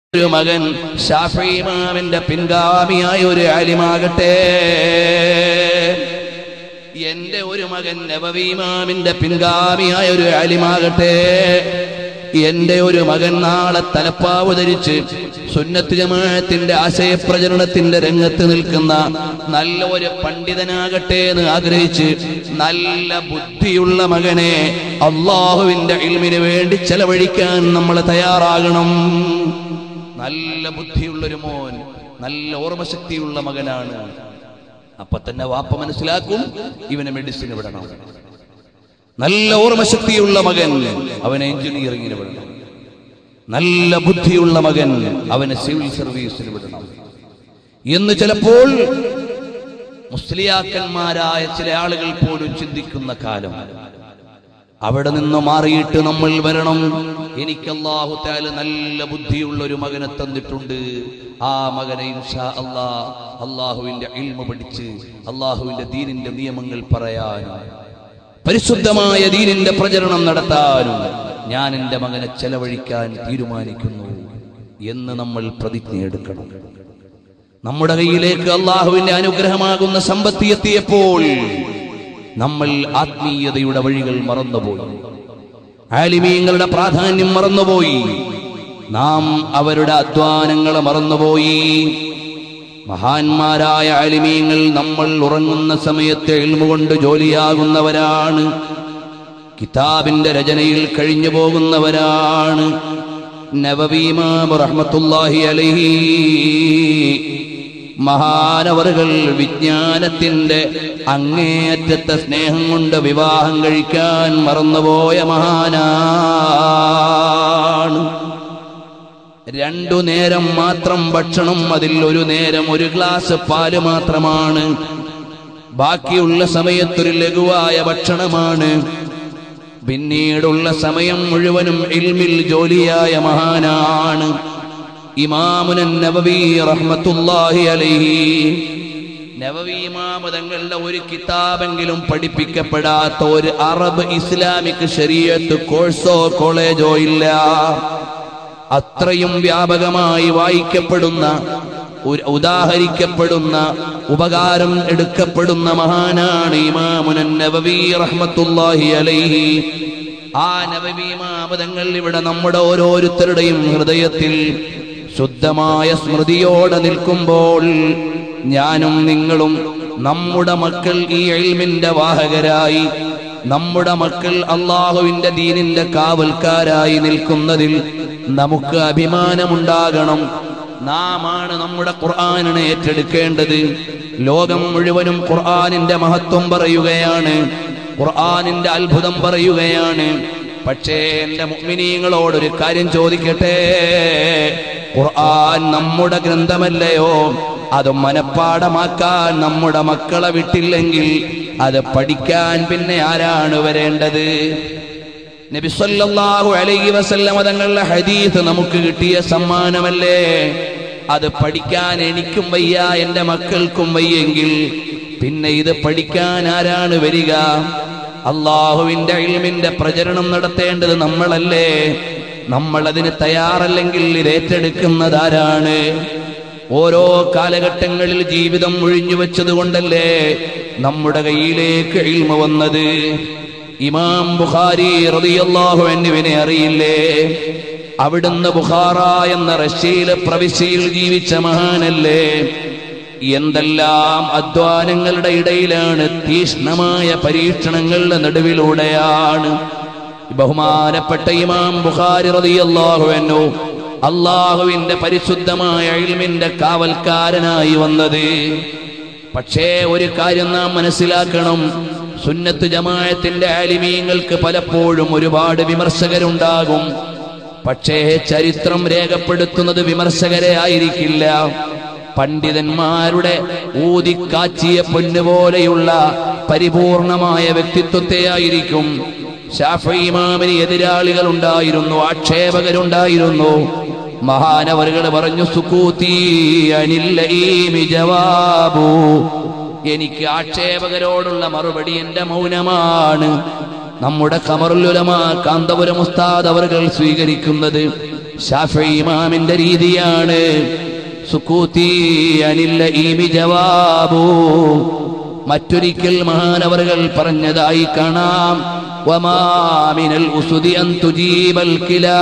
ഒരു മകൻ ഷാഫി ഇമാമിന്റെ പിൻഗാമിയായ ഒരു ആലിമാകട്ടെ എന്റെ ഒരു മകൻ നബവി ഇമാമിന്റെ പിൻഗാമിയായ ഒരു ആലിമാകട്ടെ എന്റെ ഒരു മകൻ നാളെ തലപ്പാവ് ധരിച്ച് സുന്നത്ത് ജമാഅത്തിന്റെ ആശയപ്രചരണത്തിന്റെ രംഗത്ത് നിൽക്കുന്ന നല്ല ഒരു പണ്ഡിതനാകട്ടെ എന്ന് ആഗ്രഹിച്ച് നല്ല ബുദ്ധിയുള്ള മകനെ അള്ളാഹുവിന്റെ ഇൽമിന് വേണ്ടി ചെലവഴിക്കാൻ നമ്മൾ തയ്യാറാകണം നല്ല ബുദ്ധിയുള്ളൊരു മോൻ നല്ല ഓർമ്മശക്തിയുള്ള മകനാണ് അപ്പൊ തന്നെ വാപ്പ മനസ്സിലാക്കും ഇവനെ മെഡിസിന് വിടണം നല്ല ഓർമ്മശക്തിയുള്ള മകൻ അവനെ എഞ്ചിനീയറിംഗിന് വിടണം നല്ല ബുദ്ധിയുള്ള മകൻ അവനെ സിവിൽ സർവീസിന് വിടണം എന്ന് ചിലപ്പോൾ മുസ്ലിയാക്കന്മാരായ ചില ആളുകൾ പോലും ചിന്തിക്കുന്ന കാലം അവിടെ നിന്ന് മാറിയിട്ട് നമ്മൾ വരണം എനിക്ക് അള്ളാഹു താല നല്ല ബുദ്ധിയുള്ള ഒരു മകനെ തന്നിട്ടുണ്ട് ആ മകനെ ഇൻഷാ അള്ളാ അള്ളാഹുവിന്റെ ഇൽമ പഠിച്ച് അള്ളാഹുവിന്റെ ദീനിന്റെ നിയമങ്ങൾ പറയാനും പരിശുദ്ധമായ ദീനിന്റെ പ്രചരണം നടത്താനും ഞാൻ എൻ്റെ മകനെ ചെലവഴിക്കാൻ തീരുമാനിക്കുന്നു എന്ന് നമ്മൾ പ്രതിജ്ഞ എടുക്കണം നമ്മുടെ കയ്യിലേക്ക് അള്ളാഹുവിന്റെ അനുഗ്രഹമാകുന്ന സമ്പത്തി എത്തിയപ്പോൾ നമ്മൾ ആത്മീയതയുടെ വഴികൾ മറന്നുപോയി ആലിമീങ്ങളുടെ പ്രാധാന്യം മറന്നുപോയി നാം അവരുടെ അധ്വാനങ്ങളെ മറന്നുപോയി മഹാന്മാരായ ആലിമീങ്ങൾ നമ്മൾ ഉറങ്ങുന്ന സമയത്ത് എൽമുകൊണ്ട് ജോലിയാകുന്നവരാണ് കിതാബിന്റെ രചനയിൽ കഴിഞ്ഞു പോകുന്നവരാണ് നവവീമാം റഹ്മത്തുല്ലാഹി അലൈഹി മഹാനവറുകൾ വിജ്ഞാനത്തിന്റെ അങ്ങേയറ്റത്തെ സ്നേഹം കൊണ്ട് വിവാഹം കഴിക്കാൻ മറന്നുപോയ മഹാനാണ് രണ്ടു നേരം മാത്രം ഭക്ഷണം അതിൽ ഒരു നേരം ഒരു ഗ്ലാസ് പാല് മാത്രമാണ് ബാക്കിയുള്ള സമയത്തൊരു ലഘുവായ ഭക്ഷണമാണ് പിന്നീടുള്ള സമയം മുഴുവനും ഇൽമിൽ ജോലിയായ മഹാനാണ് ഇമാമുനൻ നബവി റഹ്മത്തുല്ലാഹി അലൈഹി നബവി ഇമാമ് തങ്ങളുടെ ഒരു കിതാബെങ്കിലും പഠിപ്പിക്കപ്പെടാത്ത ഒരു അറബ് ഇസ്ലാമിക് ശരീരത്ത് കോഴ്സോ കോളേജോ ഇല്ല അത്രയും വ്യാപകമായി വായിക്കപ്പെടുന്ന ഒരു ഉദാഹരിക്കപ്പെടുന്ന ഉപകാരം എടുക്കപ്പെടുന്ന മഹാനാണ് ഇമാമുനൻ നബവി റഹ്മത്തുല്ലാഹി അലൈഹി ആ നബവി ഇമാമതങ്ങൾ ഇവിടെ നമ്മുടെ ഓരോരുത്തരുടെയും ഹൃദയത്തിൽ ശുദ്ധമായ സ്മൃതിയോടെ നിൽക്കുമ്പോൾ ഞാനും നിങ്ങളും നമ്മുടെ മക്കൾ ഈ എൽമിന്റെ വാഹകരായി നമ്മുടെ മക്കൾ അള്ളാഹുവിന്റെ ദീനിന്റെ കാവൽക്കാരായി നിൽക്കുന്നതിൽ നമുക്ക് അഭിമാനമുണ്ടാകണം നാമാണ് നമ്മുടെ ഖുർആാനിനെ ഏറ്റെടുക്കേണ്ടത് ലോകം മുഴുവനും ഖുർആാനിന്റെ മഹത്വം പറയുകയാണ് ഖുർആാനിന്റെ അത്ഭുതം പറയുകയാണ് പക്ഷേ എന്റെ മുഅ്മിനീങ്ങളോടൊരു കാര്യം ചോദിക്കട്ടെ ഖുർആൻ നമ്മുടെ ഗ്രന്ഥമല്ലയോ അത് മനഃപ്പാടമാക്കാൻ നമ്മുടെ മക്കളെ വിട്ടില്ലെങ്കിൽ അത് പഠിക്കാൻ പിന്നെ ആരാണ് വരേണ്ടത് നബി സല്ലല്ലാഹു അലൈഹി വസല്ലമ തങ്ങളുടെ ഹദീസ് നമുക്ക് കിട്ടിയ സമ്മാനമല്ലേ അത് പഠിക്കാൻ എനിക്കും വയ്യ എൻ്റെ മക്കൾക്കും വയ്യെങ്കിൽ പിന്നെ ഇത് പഠിക്കാൻ ആരാണ് വരിക അള്ളാഹുവിന്റെ ഇൽമിന്റെ പ്രചരണം നടത്തേണ്ടത് നമ്മളല്ലേ നമ്മൾ അതിന് തയ്യാറല്ലെങ്കിൽ ഇത് ഏറ്റെടുക്കുന്നത് ആരാണ് ഓരോ കാലഘട്ടങ്ങളിൽ ജീവിതം ഒഴിഞ്ഞു വെച്ചത് കൊണ്ടല്ലേ നമ്മുടെ കയ്യിലേക്ക് ഇൽമ വന്നത് ഇമാം ബുഖാരി റളിയല്ലാഹു അൻഹുവിനെ അറിയില്ലേ അവിടുന്ന് ബുഖാറ എന്ന റഷ്യയിലെ പ്രവിശ്യയിൽ ജീവിച്ച മഹാനല്ലേ എന്തെല്ലാം അധ്വാനങ്ങളുടെ ഇടയിലാണ് തീഷ്ണമായ പരീക്ഷണങ്ങളുടെ നടുവിലൂടെയാണ് ബഹുമാനപ്പെട്ട ഇമാം ബുഖാരി റളിയല്ലാഹു അൻഹു അള്ളാഹുവിന്റെ പരിശുദ്ധമായ ഇൽമിന്റെ കാവൽക്കാരനായി വന്നത് പക്ഷേ ഒരു കാര്യം നാം മനസ്സിലാക്കണം സുന്നത്ത് ജമായത്തിന്റെ ആലിമീങ്ങൾക്ക് പലപ്പോഴും ഒരുപാട് വിമർശകരുണ്ടാകും പക്ഷേ ചരിത്രം രേഖപ്പെടുത്തുന്നത് വിമർശകരെ ആയിരിക്കില്ല പണ്ഡിതന്മാരുടെ ഊതിക്കാച്ചിയ പൊന്നുപോലെയുള്ള പരിപൂർണമായ വ്യക്തിത്വത്തെ ആയിരിക്കും ഷാഫി ഇമാമിന് എതിരാളികൾ ഉണ്ടായിരുന്നു ആക്ഷേപകരുണ്ടായിരുന്നു മഹാനവറുകൾ പറഞ്ഞു സുക്കൂത്തി അനില്ലീമി ജവാബു എനിക്ക് ആക്ഷേപകരോടുള്ള മറുപടി എന്റെ മൗനമാണ് നമ്മുടെ കമറുലുലമ കാന്തപുരം ഉസ്താദ് അവറുകൾ സ്വീകരിക്കുന്നത് ഷാഫി ഇമാമിന്റെ രീതിയാണ് സുക്കൂത്തി അനില്ല ഈമി ജവാബു മറ്റൊരിക്കൽ മഹാനവറുകൾ പറഞ്ഞതായി കാണാം വമാമിനൽ ഉസുദി അൻ തുജീബൽ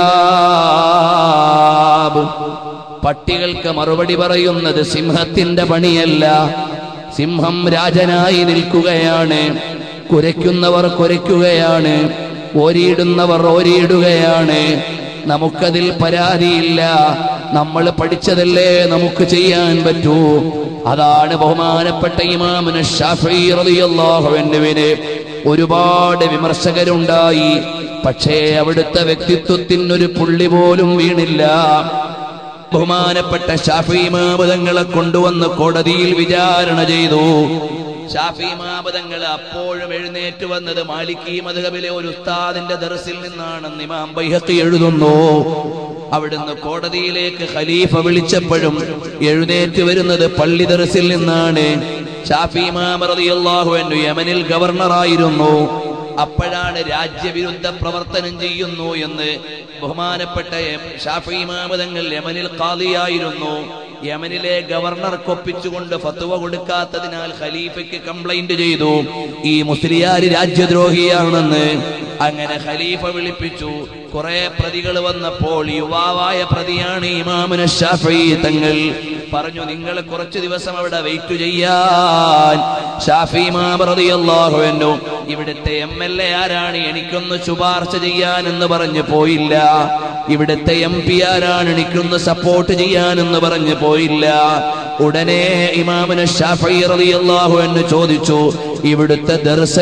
കിലാബ് പട്ടികൾക്ക് മറുപടി പറയുന്നത് സിംഹത്തിന്റെ പണിയല്ല സിംഹം രാജനായി നിൽക്കുകയാണ് കുരയ്ക്കുന്നവർ കുരയ്ക്കുകയാണ് ഓരിയിടുന്നവർ ഓരിയിടുകയാണ് നമുക്കതിൽ പരാതിയില്ല നമ്മൾ പഠിച്ചതല്ലേ നമുക്ക് ചെയ്യാൻ പറ്റൂ അതാണ് ബഹുമാനപ്പെട്ട ഇമാമുന ഷാഫി റളിയല്ലാഹു അൻഹുവിന് ഒരുപാട് വിമർശകരുണ്ടായി പക്ഷേ അവിടുത്തെ വ്യക്തിത്വത്തിനൊരു പുള്ളി പോലും വീണില്ല ബഹുമാനപ്പെട്ട ഷാഫി മാപതങ്ങളെ കൊണ്ടുവന്ന് കോടതിയിൽ വിചാരണ ചെയ്തു ഷാഫി മാപതങ്ങൾ അപ്പോഴും എഴുന്നേറ്റ് വന്നത് മാലിക്കി മധുഹബിലെ ഒരു ഉസ്താദിന്റെ ദർസിൽ നിന്നാണെന്ന് ഇമാം ബൈഹത്തി എഴുതുന്നു അവിടുന്ന് കോടതിയിലേക്ക് ഖലീഫ വിളിച്ചപ്പോഴും എഴുന്നേറ്റ് വരുന്നത് പള്ളി ദർസിൽ നിന്നാണ് ഷാഫി ഇമാം റളിയല്ലാഹു അൻഹു യമനിൽ ഗവർണറായിരുന്നു അപ്പോഴാണ് രാജ്യവിരുദ്ധ പ്രവർത്തനം ചെയ്യുന്നു എന്ന് ബഹുമാനപ്പെട്ട എം- ഷാഫി ഇമാമതങ്ങൾ യമനിൽ ഖാദിയായിരുന്നു യമനിലെ ഗവർണർക്കൊപ്പിച്ചുകൊണ്ട് ഫത്വ കൊടുക്കാത്തതിനാൽ ഖലീഫയ്ക്ക് കംപ്ലൈന്റ് ചെയ്തു ഈ മുസ്ലിയാര് രാജ്യദ്രോഹിയാണെന്ന് അങ്ങനെ ഖലീഫ വിളിപ്പിച്ചു കുറെ പ്രതികൾ വന്നപ്പോൾ യുവാവായ പ്രതിയാണ് ഇമാമുന ഷാഫി തങ്ങൾ പറഞ്ഞു നിങ്ങൾ കുറച്ചു ദിവസം അവിടെ വെയിറ്റ് ചെയ്യാൻ ഷാഫി ഇമാം റളിയല്ലാഹു അൻഹു ഇവിടുത്തെ എം എൽ എ ആരാണ് എനിക്കൊന്ന് ശുപാർശ ചെയ്യാനെന്ന് പറഞ്ഞു പോയില്ല ഇവിടുത്തെ എം പി ആരാണ് എനിക്കൊന്ന് സപ്പോർട്ട് ചെയ്യാനെന്ന് പറഞ്ഞു പോയില്ല ഉടനെ ഇമാമിന് ഷാഫി റളിയല്ലാഹു അൻഹു ചോദിച്ചു ഇവിടുത്തെ ദർസ്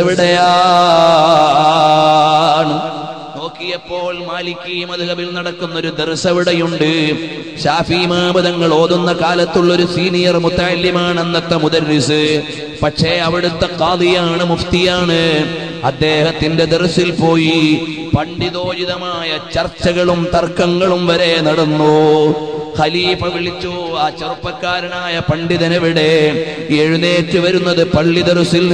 എവിടെയാണ് നോക്കിയപ്പോൾ മാലിക്കി മധുഹബിൽ നടക്കുന്ന ഒരു ദർസ് എവിടെയുണ്ട് ഷാഫി മാപതങ്ങൾ ഓതുന്ന കാലത്തുള്ള ഒരു സീനിയർ മുത്തല്യമാണ് അന്നത്തെ മുദർരിസ് പക്ഷേ അവിടുത്തെ കാതിയാണ് മുഫ്തിയാണ് അദ്ദേഹത്തിന്റെ ദർസിൽ പോയി പണ്ഡിതോചിതമായ ചർച്ചകളും തർക്കങ്ങളും വരെ നടന്നു ഖലീഫ വിളിച്ചു ആ ചെറുപ്പക്കാരനായ പണ്ഡിതനെവിടെ എഴുന്നേറ്റ് വരുന്നത് പള്ളി ദർസിൽ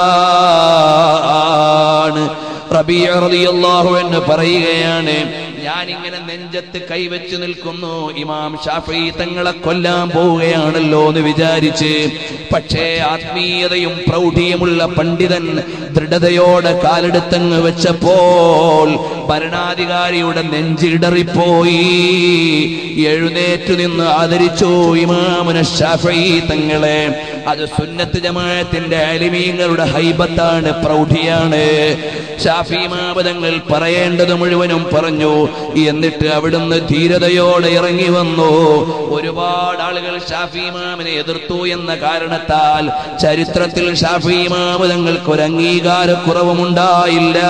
നിന്നാണ് റബീഅ റളിയല്ലാഹു അൻഹു പറയുകയാണ് ഞാൻ ഇങ്ങനെ നെഞ്ചത്ത് കൈവച്ച് നിൽക്കുന്നു ഇമാം ഷാഫി തങ്ങളെ കൊല്ലാൻ പോവുകയാണല്ലോ എന്ന് വിചാരിച്ച് പക്ഷേ ആത്മീയതയും പ്രൗഢിയുമുള്ള പണ്ഡിതൻ ദൃഢതയോടെ കാലെടുത്തങ്ങ് വെച്ചപ്പോൾ ഭരണാധികാരിയുടെ നെഞ്ചിടറിപ്പോയി എഴുന്നേറ്റു നിന്ന് ആദരിച്ചു ഇമാമുന ഷാഫി തങ്ങളെ അത് സുന്നത്ത് ജമാഅത്തിന്റെ അലിമീങ്ങളുടെ ഹൈബത്താണ് പ്രൗഢിയാണ് ഷാഫി മാപദങ്ങൾ പറയേണ്ടത് മുഴുവനും പറഞ്ഞു എന്നിട്ട് അവിടുന്ന് ധീരതയോടെ ഇറങ്ങി വന്നു ഒരുപാട് ആളുകൾ ഷാഫി ഇമാമിനെ എതിർത്തു എന്ന കാരണത്താൽ ചരിത്രത്തിൽ ഷാഫി ഇമാമതങ്ങൾക്ക് ഒരു അംഗീകാരക്കുറവുമുണ്ടായില്ല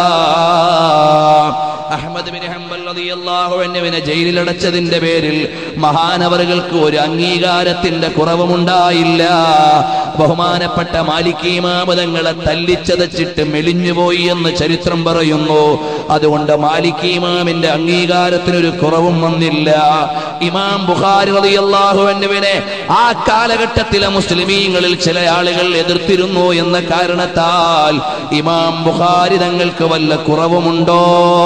അഹമ്മദ് ബിൻ ഹംബൽ റളിയല്ലാഹു അൻഹുവിനെ ജയിലിലടച്ചതിന്റെ പേരിൽ മഹാനവറുകൾക്ക് ഒരു അംഗീകാരത്തിന്റെ കുറവുമുണ്ടായില്ല ബഹുമാനപ്പെട്ട മാലിക്കി ഇമാമതങ്ങളെ തല്ലിച്ചതച്ചിട്ട് മെലിഞ്ഞുപോയി എന്ന് ചരിത്രം പറയുന്നു അതുകൊണ്ട് മാലിക്കി ഇമാമിന്റെ അംഗീകാരത്തിനൊരു കുറവും വന്നില്ല ഇമാം ബുഖാരി റളിയല്ലാഹു അൻഹുവിനെ ആ കാലഘട്ടത്തിലെ മുസ്ലിമീങ്ങളിൽ ചില ആളുകൾ എതിർത്തിരുന്നു എന്ന കാരണത്താൽ ഇമാം ബുഖാരി തങ്ങൾക്ക് വല്ല കുറവുമുണ്ടോ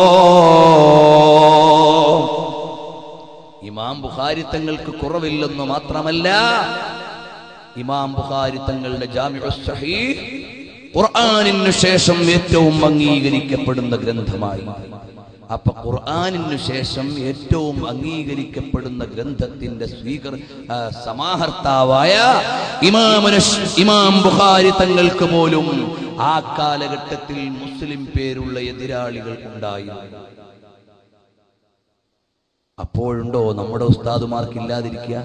ഇമാം ബുഖാരി തങ്ങൾക്ക് കുറവില്ലെന്ന് മാത്രമല്ല ഇമാം ബുഖാരി തങ്ങളുടെ ജാമിഉ സഹീഹ് ഖുർആനിനു ശേഷം ഏറ്റവും അംഗീകരിക്കപ്പെടുന്ന ഗ്രന്ഥമായി അപ്പൊ ഖുർആനിനു ശേഷം ഏറ്റവും അംഗീകരിക്കപ്പെടുന്ന ഗ്രന്ഥത്തിന്റെ സ്വീകർ ആ, സമാഹർത്താവായ ഇമാമുന ഇമാം ബുഖാരി തങ്ങൾക്ക് പോലും ആ കാലഘട്ടത്തിൽ മുസ്ലിം പേരുള്ള എതിരാളികൾ ഉണ്ടായിരുന്നു അപ്പോഴുണ്ടോ നമ്മുടെ ഉസ്താദുമാർക്ക് ഇല്ലാതിരിക്കുക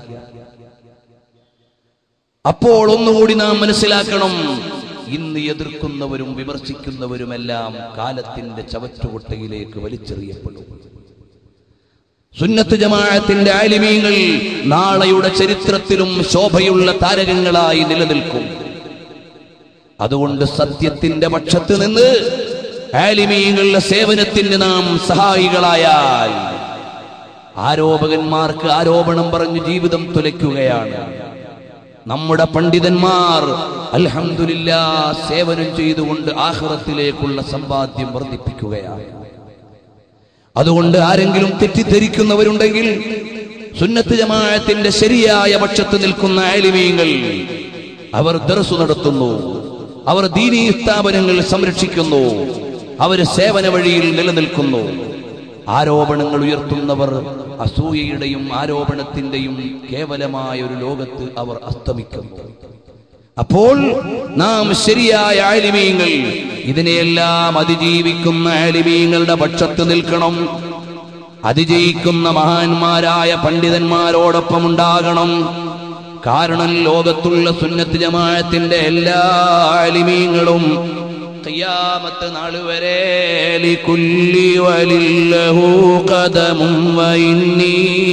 അപ്പോൾ ഒന്നുകൂടി നാം മനസ്സിലാക്കണം ഇന്ന് എതിർക്കുന്നവരും വിമർശിക്കുന്നവരുമെല്ലാം കാലത്തിന്റെ ചവറ്റുകൊട്ടയിലേക്ക് വലിച്ചെറിയപ്പെടും സുന്നത്ത് ജമാഅത്തിന്റെ ആലിമീങ്ങൾ നാളെയുടെ ചരിത്രത്തിലും ശോഭയുള്ള താരകങ്ങളായി നിലനിൽക്കും അതുകൊണ്ട് സത്യത്തിന്റെ പക്ഷത്ത് നിന്ന് ആലിമീങ്ങളുടെ സേവനത്തിന് നാം സഹായികളായാൽ ആരോപകന്മാർക്ക് ആരോപണം പറഞ്ഞു ജീവിതം തുലയ്ക്കുകയാണ് നമ്മുടെ പണ്ഡിതന്മാർ അൽഹംദുലില്ല സേവനം ചെയ്തുകൊണ്ട് ആഹ്റത്തിലേക്കുള്ള സമ്പാദ്യം വർദ്ധിപ്പിക്കുകയാണ് അതുകൊണ്ട് ആരെങ്കിലും തെറ്റിദ്ധരിക്കുന്നവരുണ്ടെങ്കിൽ സുന്നത്ത് ജമാഅത്തിന്റെ ശരിയായ പക്ഷത്ത് നിൽക്കുന്ന ആലിമീങ്ങൾ അവർ ദർസു നടത്തുന്നു അവർ ദീനീ സ്ഥാപനങ്ങൾ സംരക്ഷിക്കുന്നു അവർ സേവന വഴിയിൽ നിലനിൽക്കുന്നു ആരോപണങ്ങൾ ഉയർത്തുന്നവർ അസൂയയുടെയും ആരോപണത്തിന്റെയും കേവലമായ ഒരു ലോകത്ത് അവർ അസ്തമിക്കുന്നു അപ്പോൾ നാം ശരിയായ ആലിമീങ്ങൾ ഇതിനെയെല്ലാം അതിജീവിക്കുന്ന ആലിമീങ്ങളുടെ പക്ഷത്ത് നിൽക്കണം അതിജയിക്കുന്ന മഹാന്മാരായ പണ്ഡിതന്മാരോടൊപ്പം ഉണ്ടാകണം കാരണം ലോകത്തുള്ള സുന്നത്ത് ജമാഅത്തിന്റെ എല്ലാ ആലിമീങ്ങളും ഖിയാമത്ത് നാൾ വരെ ലികുല്ലി വലില്ലഹു ഖദമും വഇന്നീ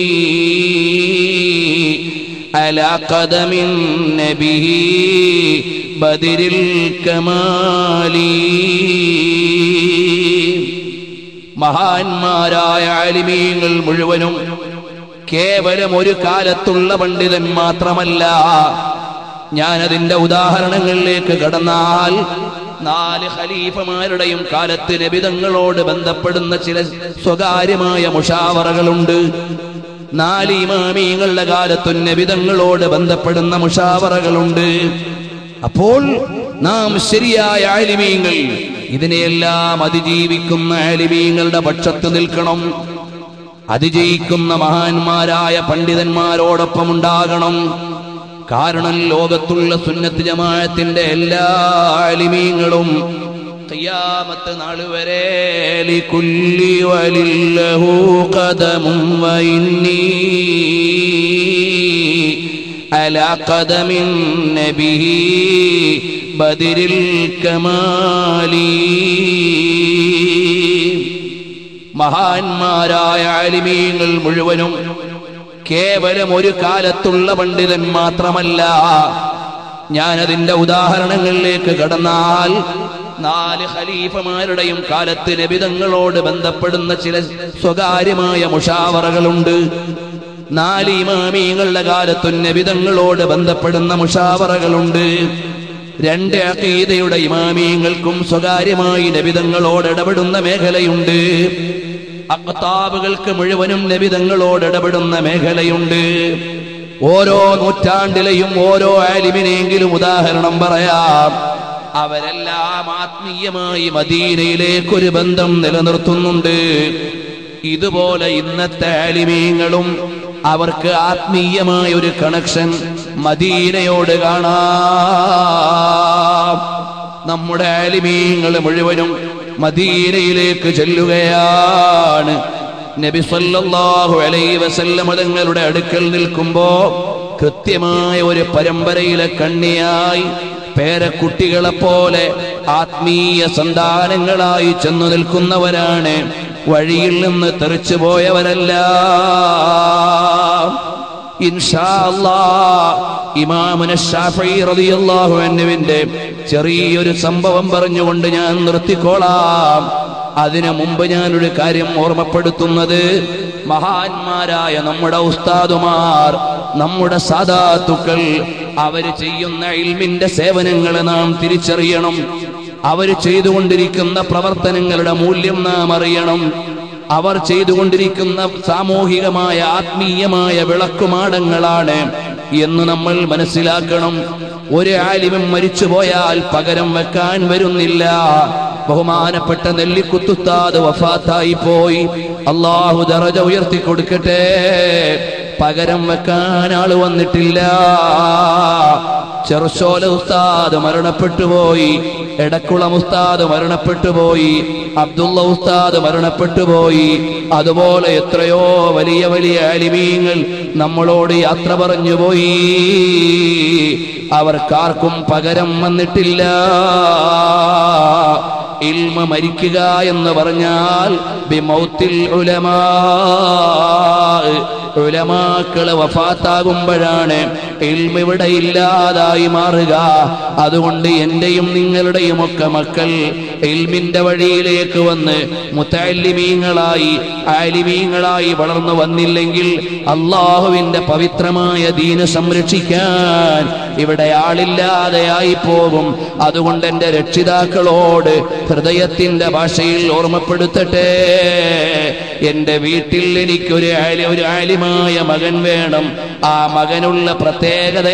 على قدم النبي بدر الكمال മഹാന്മാരായ ആലിമീങ്ങൾ മുഴുവനും കേവലം ഒരു കാലത്തുള്ള പണ്ഡിതൻ മാത്രമല്ല ഞാൻ അതിന്റെ ഉദാഹരണങ്ങളിലേക്ക് കടന്നാൽ നാല് ഖലീഫമാരുടെയും കാലത്ത് നബിതങ്ങളോട് ബന്ധപ്പെടുന്ന ചില സ്വകാര്യമായ മുഷാവറകളുണ്ട് നാല് ഇമാമീങ്ങളുടെ കാലത്തും നബിതങ്ങളോട് ബന്ധപ്പെടുന്ന മുഷാവറകളുണ്ട് അപ്പോൾ നാം ശരിയായ ആലിമീങ്ങൾ ഇതിനെയെല്ലാം അതിജീവിക്കുന്ന ആലിമീങ്ങളുടെ പക്ഷത്ത് നിൽക്കണം അതിജയിക്കുന്ന മഹാന്മാരായ പണ്ഡിതന്മാരോടൊപ്പം ഉണ്ടാകണം കാരണം ലോകത്തുള്ള സുന്നത്ത് ജമാഅത്തിന്റെ എല്ലാ ആലിമീങ്ങളും ഖിയാമത്ത് നാൾ വരെ ലികുല്ലി വലില്ലഹു ഖദമും വഇന്നീ على قدم النبي بدر الكمال മഹാന്മാരായ ആലിമീങ്ങൾ മുഴുവനും കേവലം ഒരു കാലത്തുള്ള പണ്ഡിതൻ മാത്രമല്ല ഞാൻ അതിന്റെ ഉദാഹരണങ്ങളിലേക്ക് കടന്നാൽ നാല് ഖലീഫമാരുടെയും കാലത്ത് നബിതങ്ങളോട് ബന്ധപ്പെടുന്ന ചില സ്വകാര്യമായ മുഷാവറകളുണ്ട് നാല് ഇമാമീങ്ങളുടെ കാലത്തും നബിതങ്ങളോട് ബന്ധപ്പെടുന്ന മുഷാവറകളുണ്ട് രണ്ട് അഖീദയുടെ ഇമാമീങ്ങൾക്കും സ്വകാര്യമായി നബിതങ്ങളോട് ഇടപെടുന്ന മേഖലയുണ്ട് അക്താബുകൾക്ക് മുഴുവനും നബിതങ്ങളോട് ഇടപെടുന്ന മേഖലയുണ്ട് ഓരോ നൂറ്റാണ്ടിലെയും ഓരോ ആലിമിനെങ്കിലും ഉദാഹരണം പറയാം അവരെല്ലാം ആത്മീയമായി മദീനയിലേക്കൊരു ബന്ധം നിലനിർത്തുന്നുണ്ട് ഇതുപോലെ ഇന്നത്തെ ആലിമീങ്ങളും അവർക്ക് ആത്മീയമായ ഒരു കണക്ഷൻ മദീനയോട് കാണാം നമ്മുടെ ആലിമീങ്ങൾ മുഴുവനും മദീനയിലേക്ക് ചെല്ലുകയാണ് നബി സല്ലല്ലാഹു അലൈഹി വസല്ലം തങ്ങളുടെ അടുക്കൽ നിൽക്കുമ്പോ കൃത്യമായ ഒരു പരമ്പരയിലെ കണ്ണിയായി പേരക്കുട്ടികളെ പോലെ ആത്മീയ സന്താനങ്ങളായി ചെന്നു നിൽക്കുന്നവരാണ് വഴിയിൽ നിന്ന് തെറിച്ചു പോയവരല്ല ഇൻഷാ അല്ലാഹ് ഇമാമുന ശാഫഈ റളിയല്ലാഹു അൻഹുവിന്റെ ചെറിയൊരു സംഭവം പറഞ്ഞുകൊണ്ട് ഞാൻ നിർത്തിക്കോളാം അതിനു മുമ്പ് ഞാനൊരു കാര്യം ഓർമ്മപ്പെടുത്തുന്നത് മഹാന്മാരായ നമ്മുടെ ഉസ്താദുമാർ നമ്മുടെ സാധാത്തുക്കൾ അവര് ചെയ്യുന്ന ഇൽമിന്റെ സേവനങ്ങളെ നാം തിരിച്ചറിയണം അവർ ചെയ്തുകൊണ്ടിരിക്കുന്ന പ്രവർത്തനങ്ങളുടെ മൂല്യം നാം അറിയണം അവർ ചെയ്തുകൊണ്ടിരിക്കുന്ന സാമൂഹികമായ ആത്മീയമായ വിളക്കുമാടങ്ങളാണ് എന്ന് നമ്മൾ മനസ്സിലാക്കണം ഒരു ആലിമം മരിച്ചുപോയാൽ പകരം വെക്കാൻ വരുന്നില്ല ബഹുമാനപ്പെട്ട നെല്ലിക്കുത്തുത്താത് വഫാത്തായി പോയി അള്ളാഹു ദറജ ഉയർത്തി കൊടുക്കട്ടെ പകരം വെക്കാൻ ആള് വന്നിട്ടില്ല ചെറുശോല ഉസ്താദ് മരണപ്പെട്ടു പോയി എടക്കുളം ഉസ്താദ് മരണപ്പെട്ടു പോയി അബ്ദുള്ള ഉസ്താദ് മരണപ്പെട്ടു പോയി അതുപോലെ എത്രയോ വലിയ വലിയ അലിമീങ്ങൾ നമ്മളോട് യാത്ര പറഞ്ഞു പോയി അവർക്കാർക്കും പകരം വന്നിട്ടില്ല ഇൽമ മരിക്കുക എന്ന് പറഞ്ഞാൽ ബിമൗത്തിൽ ഉലമാ ഉലമാക്കള് വഫാത്താകുമ്പോഴാണ് ഇൽമ ഇവിടെ ഇല്ലാതായി മാറുക അതുകൊണ്ട് എന്റെയും നിങ്ങളുടെയും ഒക്കെ മക്കൾ ഇൽമിന്റെ വഴിയിലേക്ക് വന്ന് മുത്തല്ലിമീങ്ങളായി ആലിമീങ്ങളായി വളർന്നു വന്നില്ലെങ്കിൽ അള്ളാഹുവിന്റെ പവിത്രമായ ദീന് സംരക്ഷിക്കാൻ ഇവിടെ ആളില്ലാതെയായി പോകും അതുകൊണ്ട് എന്റെ രക്ഷിതാക്കളോട് ഹൃദയത്തിന്റെ ഭാഷയിൽ ഓർമ്മപ്പെടുത്തട്ടെ എന്റെ വീട്ടിൽ എനിക്കൊരു ആലി- ഒരു ആലിമായ മകൻ വേണം ആ മകനുള്ള പ്രത്യേകത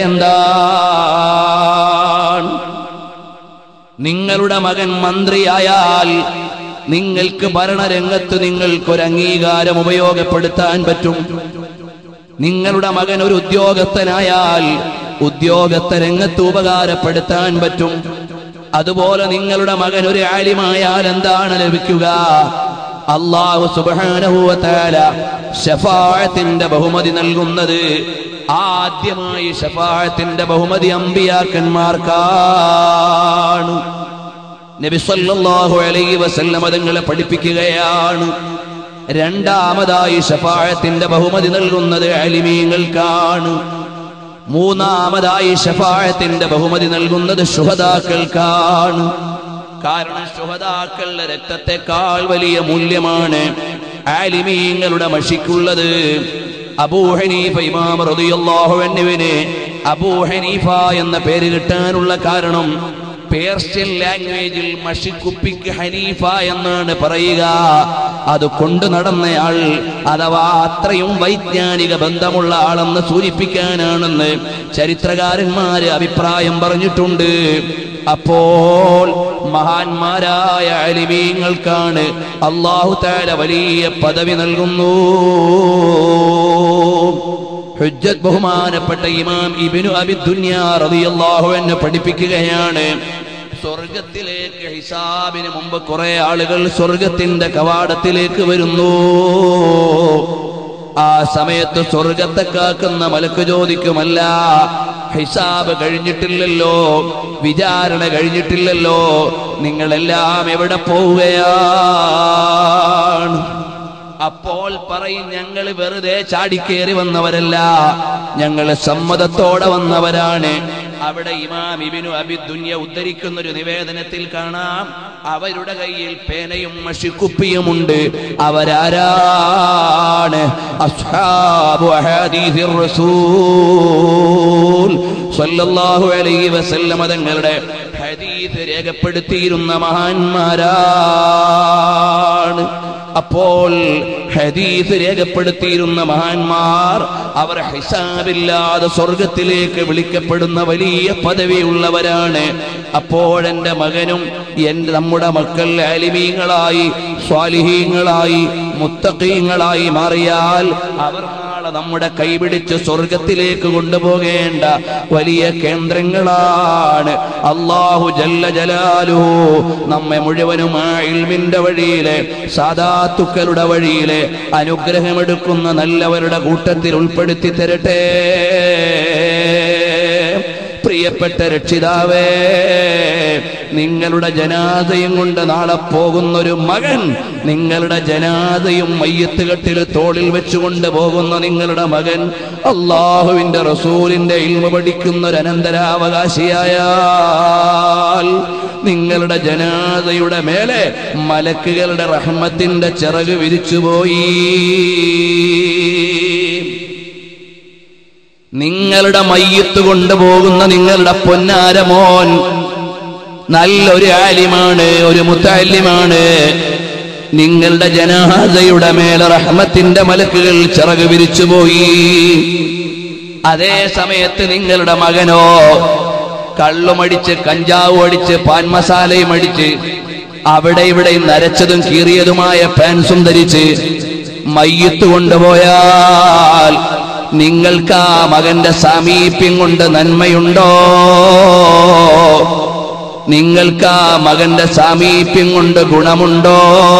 എന്താണ് നിങ്ങളുടെ മകൻ മന്ത്രിയായാൽ നിങ്ങൾക്ക് ഭരണരംഗത്ത് നിങ്ങൾക്കൊരു അംഗീകാരം ഉപയോഗപ്പെടുത്താൻ പറ്റും നിങ്ങളുടെ മകൻ ഒരു ഉദ്യോഗസ്ഥനായാൽ ഉദ്യോഗസ്ഥ രംഗത്ത് ഉപകാരപ്പെടുത്താൻ പറ്റും അതുപോലെ നിങ്ങളുടെ മകൻ ഒരു ആലിമായാൽ എന്താണ് ലഭിക്കുക അള്ളാഹു സുബാനഹുവല ഷഫായത്തിന്റെ ബഹുമതി നൽകുന്നത് ആദ്യമായി ഷഫായത്തിന്റെ ബഹുമതി അമ്പിയാക്കന്മാർക്കാണ് നബി സല്ലല്ലാഹു അലൈഹി വസല്ലം അതുങ്ങളെ പഠിപ്പിക്കുകയാണ് രണ്ടാമതായി ഷഫായത്തിന്റെ ബഹുമതി നൽകുന്നത് അലിമീങ്ങൾക്കാണ് മൂന്നാമതായി ഷഫായത്തിന്റെ ബഹുമതി നൽകുന്നത് ശുഹദാക്കൾക്കാണ് കാരണം ശുഹദാക്കളുടെ രക്തത്തെക്കാൾ വലിയ മൂല്യമാണ് ആലിമീങ്ങളുടെ മഷിക്കുള്ളത് അബൂ ഹനീഫ ഇമാം റളിയല്ലാഹു അൻഹുവിന് അബൂ ഹനീഫ എന്ന പേര് കിട്ടാനുള്ള കാരണം പേർഷ്യൻ ലാംഗ്വേജിൽ മഷിക്കുപ്പിക്ക് ഹനീഫ എന്നാണ് പറയുക അത് കൊണ്ടു നടന്നയാൾ അഥവാ അത്രയും വൈജ്ഞാനിക ബന്ധമുള്ള ആളെന്ന് സൂചിപ്പിക്കാനാണെന്ന് ചരിത്രകാരന്മാര് അഭിപ്രായം പറഞ്ഞിട്ടുണ്ട് അപ്പോൾ മഹാന്മാരായ അലിമീങ്ങൾക്കാണ് അള്ളാഹു താല വലിയ പദവി നൽകുന്നു ഹുജ്ജത്ത് ബഹുമാനപ്പെട്ട ഇമാം ഇബിനു അബി ദുനിയാ റളിയല്ലാഹു അൻഹു പഠിപ്പിക്കുകയാണ് സ്വർഗത്തിലേക്ക് ഹിസാബിന് മുമ്പ് കുറെ ആളുകൾ സ്വർഗത്തിന്റെ കവാടത്തിലേക്ക് വരുന്നു ആ സമയത്ത് സ്വർഗത്തെ കാക്കുന്ന മലക്ക് ചോദിക്കുമല്ല ഹിസാബ് കഴിഞ്ഞിട്ടില്ലല്ലോ വിചാരണ കഴിഞ്ഞിട്ടില്ലല്ലോ നിങ്ങളെല്ലാം എവിടെ പോവുകയാണ് അപ്പോൾ പറയും ഞങ്ങൾ വെറുതെ ചാടിക്കേറി വന്നവരല്ല ഞങ്ങൾ സമ്മതത്തോടെ വന്നവരാണ് അവിടെ ഇമാം ഇബിനു അബിദുന്യ ഉദ്ധരിക്കുന്ന ഒരു നിവേദനത്തിൽ കാണാം അവരുടെ കയ്യിൽ പേനയും മഷിക്കുപ്പിയുമുണ്ട് അവരാരാണ് അസ്ഹാബു അഹാദീസിർ റസൂൽ സ്വല്ലല്ലാഹു അലൈഹി വസല്ലമ തങ്ങളുടെ ഹദീസ് രേഖപ്പെടുത്തിയിരുന്ന മഹാന്മാരാണ് അപ്പോൾ ഹദീസ് രേഖപ്പെടുത്തിയിരുന്ന മഹാന്മാർ അവർ ഹിസാബില്ലാതെ സ്വർഗത്തിലേക്ക് വിളിക്കപ്പെടുന്ന വലിയ പദവിയുള്ളവരാണ് അപ്പോഴെന്റെ മകനും എന്റെ നമ്മുടെ മക്കൾ അലിമീങ്ങളായി സ്വാലിഹീങ്ങളായി മുത്തഖീങ്ങളായി മാറിയാൽ അവർ നാളെ നമ്മുടെ കൈപിടിച്ച് സ്വർഗത്തിലേക്ക് കൊണ്ടുപോകേണ്ട വലിയ കേന്ദ്രങ്ങളാണ് അള്ളാഹു ജല്ല ജലാലു നമ്മെ മുഴുവനും ആ ഇൽമിന്റെ വഴിയിലെ സാധാത്തുക്കളുടെ വഴിയിലെ അനുഗ്രഹമെടുക്കുന്ന നല്ലവരുടെ കൂട്ടത്തിൽ ഉൾപ്പെടുത്തി തരട്ടെ പ്രിയപ്പെട്ട രക്ഷിതാവേ നിങ്ങളുടെ ജനാദയും കൊണ്ട് നാളെ പോകുന്നൊരു മകൻ നിങ്ങളുടെ ജനാദയും മയ്യത്തുകെട്ടിൽ തോളിൽ വെച്ചുകൊണ്ട് പോകുന്ന നിങ്ങളുടെ മകൻ അള്ളാഹുവിന്റെ റസൂലിന്റെ ഇൽമ പഠിക്കുന്ന ഒരു അനന്തരാവകാശിയായാൽ നിങ്ങളുടെ ജനാദയുടെ മേലെ മലക്കുകളുടെ റഹ്മത്തിന്റെ ചിറക് വിരിച്ചുപോയി നിങ്ങളുടെ മയ്യത്ത് കൊണ്ടുപോകുന്ന നിങ്ങളുടെ പൊന്നാരമോൻ നല്ലൊരു ആലിമാണ് ഒരു മുത്താലിമാണ് നിങ്ങളുടെ ജനാഹയുടെ മേലെ റഹ്മത്തിന്റെ മലക്കുകൾ ചിറക് വിരിച്ചുപോയി അതേ സമയത്ത് നിങ്ങളുടെ മകനോ കള്ളുമടിച്ച് കഞ്ചാവ് അടിച്ച് പാൻ മസാലയും അടിച്ച് അവിടെ ഇവിടെ നരച്ചതും കീറിയതുമായ പാൻസും ധരിച്ച് മയ്യത്ത് കൊണ്ടുപോയാൽ നിങ്ങൾക്ക് ആ മകന്റെ സാമീപ്യം കൊണ്ട് നന്മയുണ്ടോ നിങ്ങൾക്ക് ആ മകന്റെ സാമീപ്യം കൊണ്ട് ഗുണമുണ്ടോ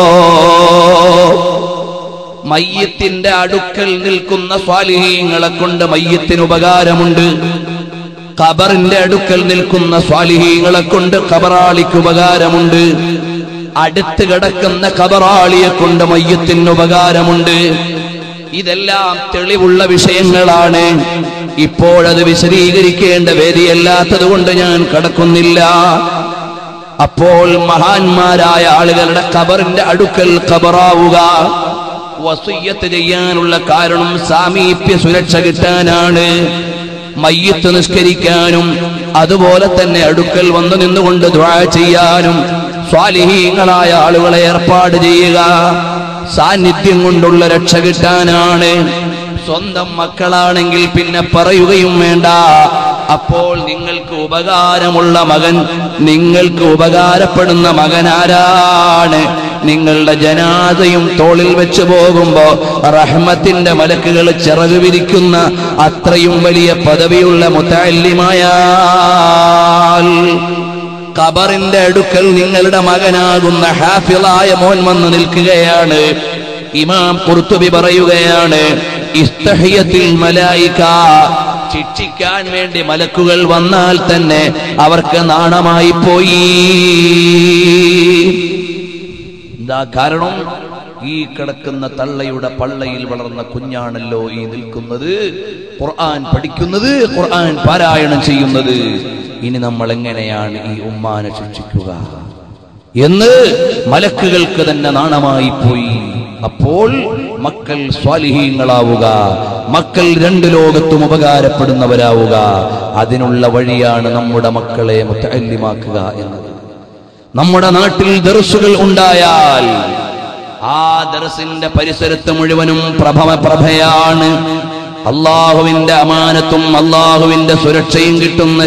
മയ്യത്തിന്റെ അടുക്കൽ നിൽക്കുന്ന സ്വാലിഹീങ്ങളെ കൊണ്ട് മയ്യത്തിന് ഉപകാരമുണ്ട് ഖബറിന്റെ അടുക്കൽ നിൽക്കുന്ന സ്വാലിഹീങ്ങളെ കൊണ്ട് ഖബറാളിക്ക് ഉപകാരമുണ്ട് അടുത്ത് കിടക്കുന്ന ഖബറാളിയെ കൊണ്ട് മയ്യത്തിന് ഉപകാരമുണ്ട് ഇതെല്ലാം തെളിവുള്ള വിഷയങ്ങളാണ് ഇപ്പോഴത് വിശദീകരിക്കേണ്ട വേദിയല്ലാത്തത് കൊണ്ട് ഞാൻ കടക്കുന്നില്ല അപ്പോൾ മഹാന്മാരായ ആളുകളുടെ ഖബറിന്റെ അടുക്കൽ ഖബറാവുക വസുയ്യത്ത് ചെയ്യാനുള്ള കാരണം സാമീപ്യ സുരക്ഷ കിട്ടാനാണ് മയ്യത്ത് നിസ്കരിക്കാനും അതുപോലെ തന്നെ അടുക്കൽ വന്നു നിന്നുകൊണ്ട് ദ്വാ ചെയ്യാനും സ്വാലിഹീങ്ങളായ ആളുകളെ ഏർപ്പാട് ചെയ്യുക സാന്നിധ്യം കൊണ്ടുള്ള രക്ഷ കിട്ടാനാണ് സ്വന്തം മക്കളാണെങ്കിൽ പിന്നെ പറയുകയും വേണ്ട അപ്പോൾ നിങ്ങൾക്ക് ഉപകാരമുള്ള മകൻ നിങ്ങൾക്ക് ഉപകാരപ്പെടുന്ന മകൻ ആരാണ് നിങ്ങളുടെ ജനാദയും തോളിൽ വെച്ച് പോകുമ്പോ റഹ്മത്തിന്റെ മലക്കുകൾ ചിറക് വിരിക്കുന്ന അത്രയും വലിയ പദവിയുള്ള മുത്തല്ലിമായാൽ ഖബറിന്റെ അടുക്കൽ നിങ്ങളുടെ മകനാകുന്ന ഹാഫിളായ മോൻ വന്ന് നിൽക്കുകയാണ് ഇമാം കുർത്തുബി പറയുകയാണ് ഇസ്തഹിയത്തിൽ മലായിക ശിക്ഷിക്കാൻ വേണ്ടി മലക്കുകൾ വന്നാൽ തന്നെ അവർക്ക് നാണമായി പോയി എന്താ കാരണം ഈ കിടക്കുന്ന തള്ളയുടെ പള്ളയിൽ വളർന്ന കുഞ്ഞാണല്ലോ ഈ നിൽക്കുന്നത് ഖുർആൻ പഠിക്കുന്നത് ഖുർആൻ പാരായണം ചെയ്യുന്നത് ഇനി നമ്മൾ എങ്ങനെയാണ് ഈ ഉമ്മാനെ ശിക്ഷിക്കുക എന്ന് മലക്കുകൾക്ക് തന്നെ നാണമായി പോയി അപ്പോൾ മക്കൾ സ്വാലിഹീങ്ങളാവുക മക്കൾ രണ്ട് ലോകത്തും ഉപകാരപ്പെടുന്നവരാവുക അതിനുള്ള വഴിയാണ് നമ്മുടെ മക്കളെ മുത്തല്യമാക്കുക എന്നത് നമ്മുടെ നാട്ടിൽ ദർസുകൾ ഉണ്ടായാൽ ആ ദർസിന്റെ പരിസരത്ത് മുഴുവനും പ്രഭവ പ്രഭയാണ് അള്ളാഹുവിന്റെ അമാനത്തും അള്ളാഹുവിന്റെ സുരക്ഷയും കിട്ടുന്ന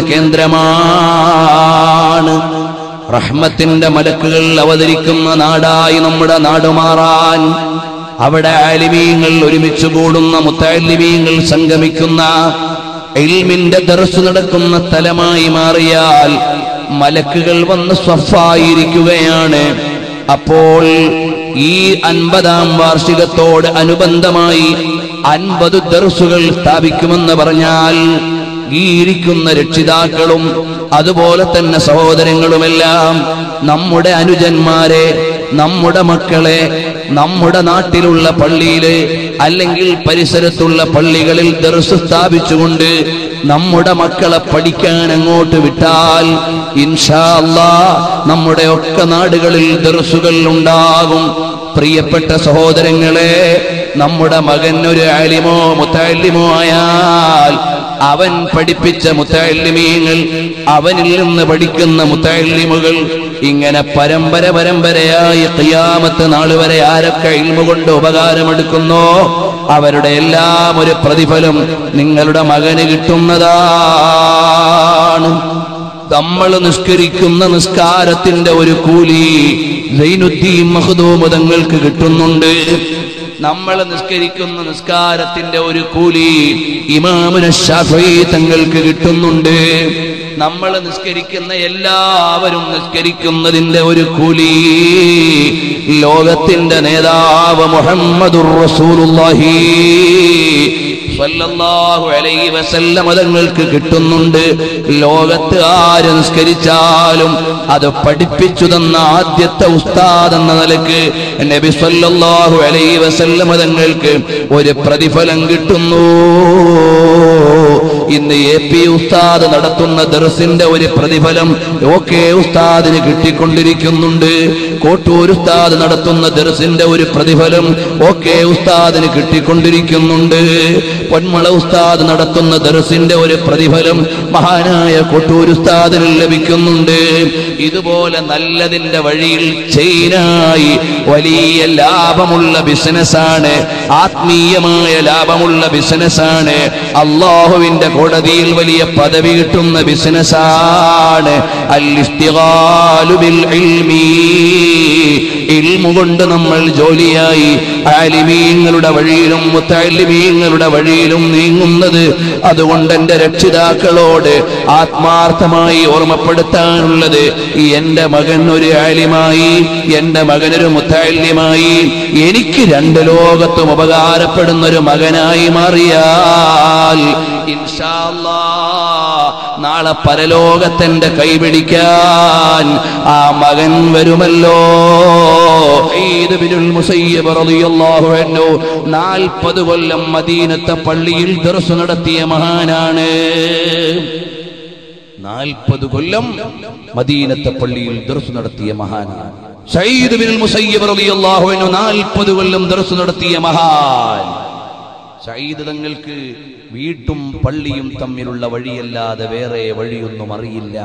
കേന്ദ്രമാണ് റഹ്മത്തിന്റെ മലക്കുകൾ അവതരിക്കുന്ന നാടായി നമ്മുടെ നാട് മാറാൻ അവിടെ ആലിമീങ്ങൾ ഒരുമിച്ച് കൂടുന്ന മുത്താലിമീങ്ങൾ സംഗമിക്കുന്ന ഇൽമിന്റെ ദർസ് നടക്കുന്ന സ്ഥലമായി മാറിയാൽ മലക്കുകൾ വന്ന് സ്വഫായിരിക്കുകയാണ് അപ്പോൾ ഈ അൻപതാം വാർഷികത്തോട് അനുബന്ധമായി അൻപത് ദർസുകൾ സ്ഥാപിക്കുമെന്ന് പറഞ്ഞാൽ ഈ ഇരിക്കുന്ന രക്ഷിതാക്കളും അതുപോലെ തന്നെ സഹോദരങ്ങളുമെല്ലാം നമ്മുടെ അനുജന്മാരെ നമ്മുടെ മക്കളെ നമ്മുടെ നാട്ടിലുള്ള പള്ളിയില് അല്ലെങ്കിൽ പരിസരത്തുള്ള പള്ളികളിൽ ദർസ് സ്ഥാപിച്ചുകൊണ്ട് നമ്മുടെ മക്കളെ പഠിക്കാൻ അങ്ങോട്ട് വിട്ടാൽ ഇൻഷാ അല്ലാ നമ്മുടെ ഒക്കെ നാടുകളിൽ ദർസുകൾ ഉണ്ടാകും പ്രിയപ്പെട്ട സഹോദരങ്ങളെ നമ്മുടെ മകൻ ഒരു ആലിമോ മുത്താലിമോ ആയാൽ അവൻ പഠിപ്പിച്ച മുത്താലിമീങ്ങൾ അവനിൽ നിന്ന് പഠിക്കുന്ന മുത്താലിമുകൾ ഇങ്ങനെ പരമ്പര പരമ്പരയായി ഖിയാമത്ത് നാൾ വരെ ആരൊക്കെ ഇൽമ കൊണ്ട് ഉപകാരമെടുക്കുന്നോ അവരുടെ എല്ലാം ഒരു പ്രതിഫലം നിങ്ങളുടെ മകന് കിട്ടുന്നതാണ് നമ്മൾ നിസ്കരിക്കുന്ന നിസ്കാരത്തിന്റെ ഒരു കൂലി സൈനുദ്ദീൻ മഹദൂമ് തങ്ങൾക്ക് കിട്ടുന്നുണ്ട് നമ്മൾ നിസ്കരിക്കുന്ന നിസ്കാരത്തിന്റെ ഒരു കൂലി ഇമാമുന ഷാഫി തങ്ങൾക്ക് കിട്ടുന്നുണ്ട് നമ്മൾ നിസ്കരിക്കുന്ന എല്ലാവരും നിസ്കരിക്കുന്നതിന്റെ ഒരു കൂലി ലോകത്തിന്റെ നേതാവ് മുഹമ്മദുർ റസൂലുള്ളാഹി സ്വല്ലല്ലാഹു അലൈഹി വസല്ലമ തങ്ങൾക്ക് കിട്ടുന്നുണ്ട് ലോകത്ത് ആര് നിസ്കരിച്ചാലും അത് പഠിപ്പിച്ചു തന്ന ആദ്യത്തെ ഉസ്താദ് എന്ന നിലക്ക് നബി സ്വല്ലല്ലാഹു അലൈഹി വസല്ലമ തങ്ങൾക്ക് ഒരു പ്രതിഫലം കിട്ടുന്നു ഇന്ന് എ പി ഉസ്താദ് നടത്തുന്ന ദർസിന്റെ ഒരു പ്രതിഫലം ഓക്കെ ഉസ്താദിന് കിട്ടിക്കൊണ്ടിരിക്കുന്നുണ്ട് കോട്ടൂർ ഉസ്താദ് നടത്തുന്ന ദർസിന്റെ ഒരു പ്രതിഫലം ഓക്കെ ഉസ്താദിന് കിട്ടിക്കൊണ്ടിരിക്കുന്നുണ്ട് പൊന്മള ഉസ്താദ് നടത്തുന്ന ദർസിന്റെ ഒരു പ്രതിഫലം മഹാനായ കൊട്ടൂർ ഉസ്താദിന് ലഭിക്കുന്നുണ്ട് ഇതുപോലെ നല്ലതിന്റെ വഴിയിൽ ചെയിനായി വലിയ ലാഭമുള്ള ബിസിനസ്സാണ് ആത്മീയമായ ലാഭമുള്ള ബിസിനസ്സാണ് അള്ളാഹുവിന്റെ കോടതിയിൽ വലിയ പദവി കിട്ടുന്ന ബിസിനസ്സാണ് അൽ ബിൽ ഇൽമി ഇൽമു കൊണ്ട് നമ്മൾ ജോലിയായി ആലിമീങ്ങളുടെ വഴിയിലും മുത്തലിമീങ്ങളുടെ വഴിയിലും നീങ്ങുന്നത് അതുകൊണ്ട് എന്റെ രക്ഷിതാക്കളോട് ആത്മാർത്ഥമായി ഓർമ്മപ്പെടുത്താനുള്ളത് എന്റെ മകൻ ഒരു ആലിമായി എന്റെ മകനൊരു മുത്തല്യമായി എനിക്ക് രണ്ട് ലോകത്തും ഉപകാരപ്പെടുന്ന ഒരു മകനായി മാറിയാൽ ഇൻഷാ അല്ലാ നാളെ പരലോകത്തിന്റെ കൈപിടിക്കാൻ ആ മകൻ വരുമല്ലോ ഈദ് ബിനുൽ മുസയ്യിബ് റളിയല്ലാഹു അൻഹു 40 കൊല്ലം മദീനത്തെ പള്ളിയിൽ ദർസ് നടത്തിയ മഹാനാണ് നാൽപ്പത് കൊല്ലം മദീനത്തെ പള്ളിയിൽ ദർസ് നടത്തിയ മഹാനാണ് സയ്യിദ് ബിൻ മുസയ്യിബ് റളിയല്ലാഹു അൻഹു 40 കൊല്ലം ദർസ് നടത്തിയ മഹാൻ സയ്യിദ് തങ്ങൾക്ക് വീട്ടും പള്ളിയും തമ്മിലുള്ള വഴിയല്ലാതെ വേറെ വഴിയൊന്നും അറിയില്ല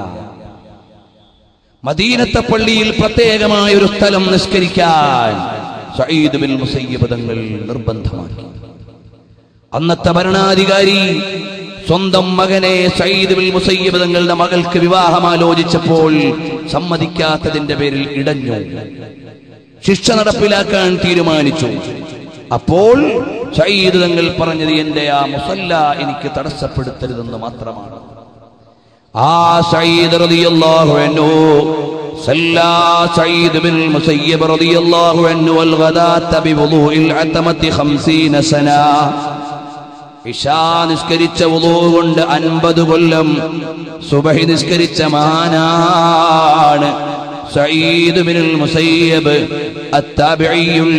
മദീനത്തെ പള്ളിയിൽ പ്രത്യേകമായ ഒരു സ്ഥലം നിസ്കരിക്കാൻ സയ്യിദ് ബിൻ മുസയ്യിബ് തങ്ങൾ നിർബന്ധമാക്കി അന്നത്തെ ഭരണാധികാരി സ്വന്തം മകനെ സയ്യിദ് ബിൻ മുസയ്യിബ് തങ്ങളുടെ മകൾക്ക് വിവാഹം ആലോചിച്ചപ്പോൾ സമ്മതിക്കാത്തതിന്റെ പേരിൽ ഇടഞ്ഞു ശിക്ഷ നടപ്പിലാക്കാൻ തീരുമാനിച്ചു അപ്പോൾ സയ്യിദ് തങ്ങൾ പറഞ്ഞത് എന്റെ ആ മുസല്ല എനിക്ക് തടസ്സപ്പെടുത്തരുതെന്ന് മാത്രമാണ് ആ സയ്യിദ് റളിയല്ലാഹു അൻഹു സല്ലാ സയ്യിദ് ബിൻ മുസയ്യിബ് റളിയല്ലാഹു അൻഹു വൽ ഗദാത ബിവുളൂഇൽ അതമത്തി 50 സന ഇഷാ നിസ്കരിച്ച വുളൂ കൊണ്ട് 50 കൊല്ലം സുബഹി നിസ്കരിച്ച മഹാനാണ് സയ്യിദ് ബിൻ മുസയ്യിബ് അത്താബിഈയുൽ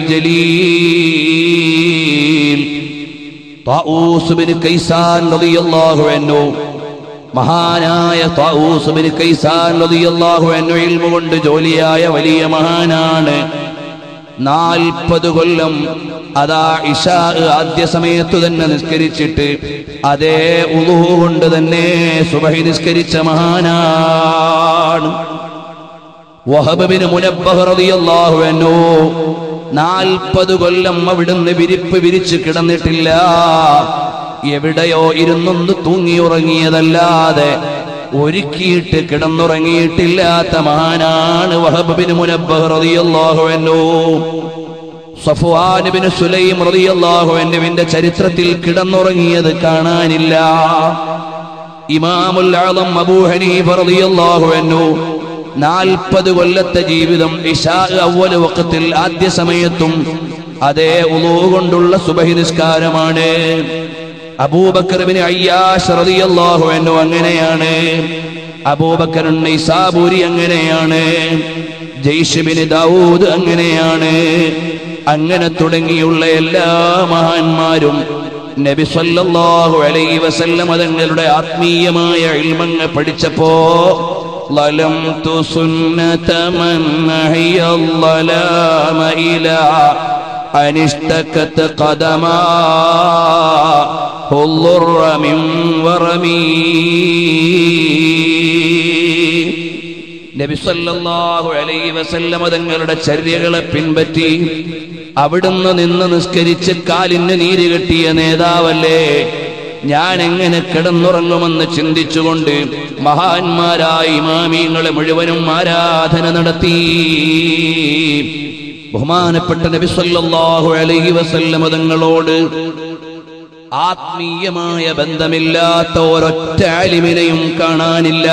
ജലീൽ طاووس ബിൻ കൈസാൻ റളിയല്ലാഹു അൻഹു മഹാനായ താവൂസ് ബിൻ കൈസാൻ റളിയല്ലാഹു അൻഹു ഇൽമു കൊണ്ട് ജോലിയായ വലിയ മഹാനാണ് നാൽപ്പത് കൊല്ലം അതാ ഇഷാ ആദ്യ സമയത്തു തന്നെ നിസ്കരിച്ചിട്ട് അതേ ഉളു കൊണ്ട് തന്നെ സുബഹി നിസ്കരിച്ച മഹാനാണ് വഹബ് ബിൻ മുനബ്ബഹ് റളിയല്ലാഹു അൻഹു നാൽപ്പത് കൊല്ലം അവിടുന്ന് വിരിപ്പ് വിരിച്ച് കിടന്നിട്ടില്ല എവിടെയോ ഇരുന്നൊന്ന് തൂങ്ങി ഉറങ്ങിയതല്ലാതെ ഒരുക്കിയിട്ട് കിടന്നുറങ്ങിയിട്ടില്ലാത്ത മഹാനാണ് വഹബ് ബിൻ മുനബ്ബഹ് റളിയല്ലാഹു അൻഹു സഫ്വാൻ ബിൻ സുലൈം റളിയല്ലാഹു അൻഹുവിന്റെ ചരിത്രത്തിൽ കിടന്നുറങ്ങിയത് കാണാനില്ല ഇമാമുൽ ആളം അബൂ ഹനീഫ റളിയല്ലാഹു അൻഹു നാൽപ്പത് കൊല്ലത്തെ ജീവിതം ഇഷാ അവ്വൽ വഖത്തിൽ ആദ്യ സമയത്തും അതേ ഉളൂ കൊണ്ടുള്ള സുബഹി നിസ്കാരമാണ് അബൂബക്കർ ബിൻ അയ്യാഷ് റളിയല്ലാഹു അൻഹു അങ്ങനെയാണ് അബൂബക്കർ നൈസാബൂരി അങ്ങനെയാണ് ജയ്ഷ് ബിൻ ദാവൂദ് അങ്ങനെയാണ് അങ്ങനെ തുടങ്ങിയുള്ള എല്ലാ മഹാന്മാരും നബി സല്ലല്ലാഹു അലൈഹി വസല്ലം തങ്ങളുടെ ആത്മീയമായ ഇൽമങ്ങൾ പഠിച്ചപ്പോ ظلمت سنة من نهي الظلام إلى أن اشتكت قدما الضر من ورمي നബി സല്ലല്ലാഹു അലൈഹി വസല്ലമ തങ്ങളുടെ ചര്യകളെ പിൻപറ്റി അവിടുന്ന് നിന്ന് നിസ്കരിച്ച് കാലിന് നീര് കെട്ടിയ നേതാവല്ലേ ഞാൻ എങ്ങനെ കിടന്നുറങ്ങുമെന്ന് ചിന്തിച്ചുകൊണ്ട് മഹാന്മാരായ ഇമാമീങ്ങളെ മുഴുവനും ആരാധന നടത്തി ബഹുമാനപ്പെട്ട നബി സല്ലല്ലാഹു അലൈഹി വസല്ലമ തങ്ങളോട് ആത്മീയമായ ബന്ധമില്ലാത്ത ഒരൊറ്റ ആലിമിനെയും കാണാനില്ല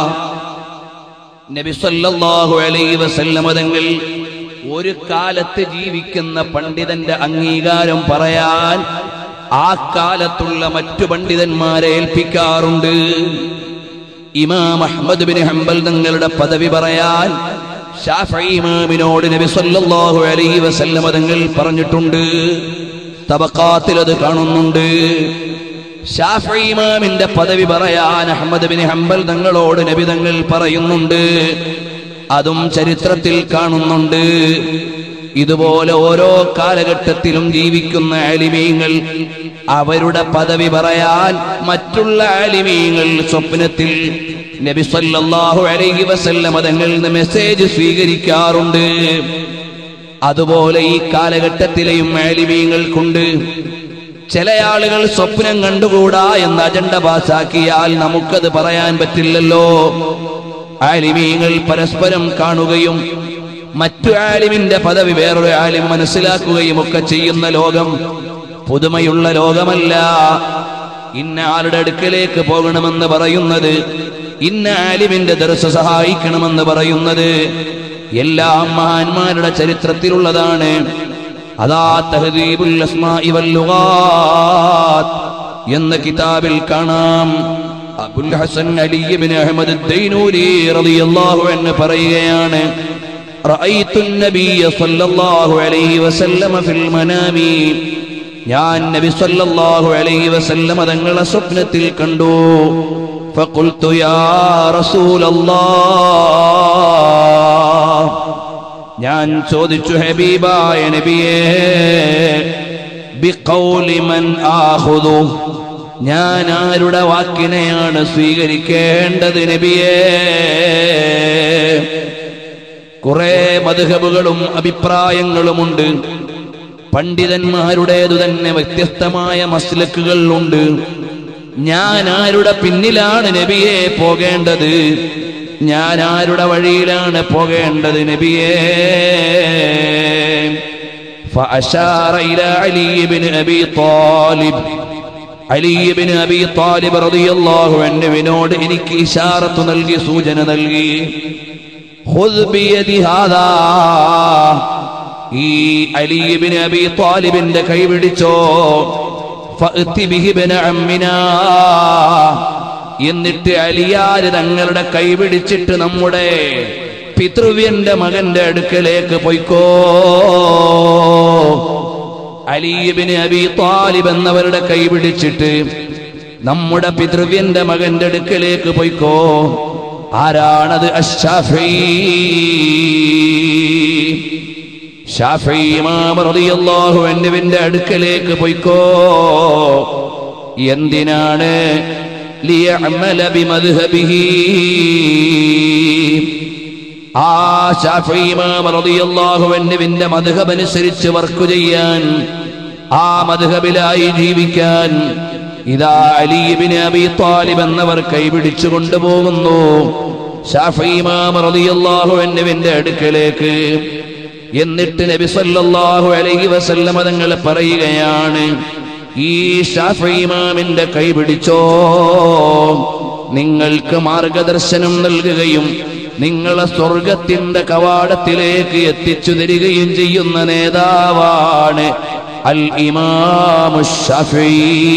നബി സല്ലല്ലാഹു അലൈഹി വസല്ലമ തങ്ങൾ ഒരു കാലത്ത് ജീവിക്കുന്ന പണ്ഡിതന്റെ അംഗീകാരം പറയാൻ ആ കാലത്തുള്ള മറ്റു പണ്ഡിതന്മാരെ ഏൽപ്പിക്കാറുണ്ട് ഇമാം അഹ്മദ് ബിൻ ഹംബൽ തങ്ങളുടെ പദവി പറയാൻ ഷാഫി ഇമാമിനോട് നബി സല്ലല്ലാഹു അലൈഹി വസല്ലമ തങ്ങൾ പറഞ്ഞിട്ടുണ്ട് തബക്കാത്തിൽ അത് കാണുന്നുണ്ട് ഷാഫി ഇമാമിന്റെ പദവി പറയാൻ അഹമ്മദ് ബിൻ ഹംബൽ തങ്ങളോട് നബി തങ്ങൾ പറയുന്നുണ്ട് അതും ചരിത്രത്തിൽ കാണുന്നുണ്ട് ഇതുപോലെ ഓരോ കാലഘട്ടത്തിലും ജീവിക്കുന്ന ആലിമീങ്ങൾ അവരുടെ പദവി പറയാൻ മറ്റുള്ള ആലിമീങ്ങൾ സ്വപ്നത്തിൽ നബി സല്ലല്ലാഹു അലൈഹി വസല്ലമ തങ്ങളിൽ നിന്ന് മെസ്സേജ് സ്വീകരിക്കാറുണ്ട് അതുപോലെ ഈ കാലഘട്ടത്തിലെയും ആലിമീങ്ങൾക്കുണ്ട് ചില ആളുകൾ സ്വപ്നം കണ്ടുകൂടാ എന്ന് അജണ്ട പാസാക്കിയാൽ നമുക്കത് പറയാൻ പറ്റില്ലല്ലോ ആലിമീങ്ങൾ പരസ്പരം കാണുകയും മറ്റു ആലിമിന്റെ പദവി വേറൊരു ആലിം മനസ്സിലാക്കുകയും ഒക്കെ ചെയ്യുന്ന ലോകം പുതുമയുള്ള ലോകമല്ല ഇന്ന ആളുടെ അടുക്കലേക്ക് പോകണമെന്ന് പറയുന്നത് ഇന്ന ആലിമിന്റെ ദർശ സഹായിക്കണമെന്ന് പറയുന്നത് എല്ലാ മഹാന്മാരുടെ ചരിത്രത്തിലുള്ളതാണ് അതാ തഹദീബുൽ അസ്മാഇ വൽ ലുഗാത്ത് എന്ന കിതാബിൽ കാണാം അബുൽ ഹസൻ അലി ഇബ്നു അഹ്മദ് ദൈനൂരി റളിയല്ലാഹു അൻഹു പറയുകയാണ് റഅയ്തു النبي صلى الله عليه وسلم في المنام ഞാൻ നബി സല്ലല്ലാഹു അലൈഹി വസല്ലം തങ്ങളെ സ്വപ്നത്തിൽ കണ്ടു فقلت يا رسول الله ഞാൻ ചോദിച്ചു ഹബീബായ നബിയേ ബിഖൗലി മൻ ആഖുദു ഞാൻ ആരുടെ വാക്കിനെയാണ് സ്വീകരിക്കേണ്ടത് നബിയേ കുറെ മധുഹബുകളും അഭിപ്രായങ്ങളുമുണ്ട് പണ്ഡിതന്മാരുടേതു തന്നെ വ്യത്യസ്തമായ മസ്ലക്കുകൾ ഉണ്ട് ഞാൻ ആരുടെ പിന്നിലാണ് നബിയെ പോകേണ്ടത് ഞാൻ ആരുടെ വഴിയിലാണ് പോകേണ്ടത് നബിയേ فأشار إلى علي بن أبي طالب علي بن أبي طالب رضي الله عنه വിനോട് എനിക്ക് ഇഷാറത്ത് നൽകി സൂചന നൽകി خذ بيد هذا ഈ അലിബിന് അബി താലിബിന്റെ കൈ പിടിച്ചോ ഫഅ്തി ബിഹി ഇബ്ന അമ്മിനാ എന്നിട്ട് അലിയാര് തങ്ങളുടെ കൈ പിടിച്ചിട്ട് നമ്മുടെ പിതൃവ്യന്റെ മകന്റെ അടുക്കലേക്ക് പൊയ്ക്കോ അലീബിന് അബി താലിബ് എന്നവരുടെ കൈ പിടിച്ചിട്ട് നമ്മുടെ പിതൃവ്യന്റെ മകന്റെ അടുക്കലേക്ക് പൊയ്ക്കോ ആരാണത് അഷ്ഷാഫി ഷാഫി ഇമാം റളിയല്ലാഹു അൻഹുവിന്റെ അടുക്കലേക്ക് പൊയ്ക്കോ എന്തിനാണ് ലിയഅമല ബിമദ്ഹബിഹി ആ ഷാഫി ഇമാം റളിയല്ലാഹു അൻഹുവിന്റെ മദ്ഹബ് അനുസരിച്ച് വർക്ക് ചെയ്യാൻ ആ മദ്ഹബിലായി ജീവിക്കാൻ ഇതാ അലി ഇബ്നു അബി താലിബ് എന്നവർ കൈപിടിച്ചു കൊണ്ടുപോകുന്നു ഷാഫി ഇമാം റളിയല്ലാഹു അൻഹുവിന്റെ അടുക്കലേക്ക് എന്നിട്ട് നബി സല്ലല്ലാഹു അലൈഹി വസല്ലമ തങ്ങൾ പറയുകയാണ് ഈ ഷാഫി ഇമാമിന്റെ കൈ പിടിച്ചോ നിങ്ങൾക്ക് മാർഗദർശനം നൽകുകയും നിങ്ങളെ സ്വർഗത്തിന്റെ കവാടത്തിലേക്ക് എത്തിച്ചു തരികയും ചെയ്യുന്ന നേതാവാണ് അൽ ഇമാമു ഷാഫി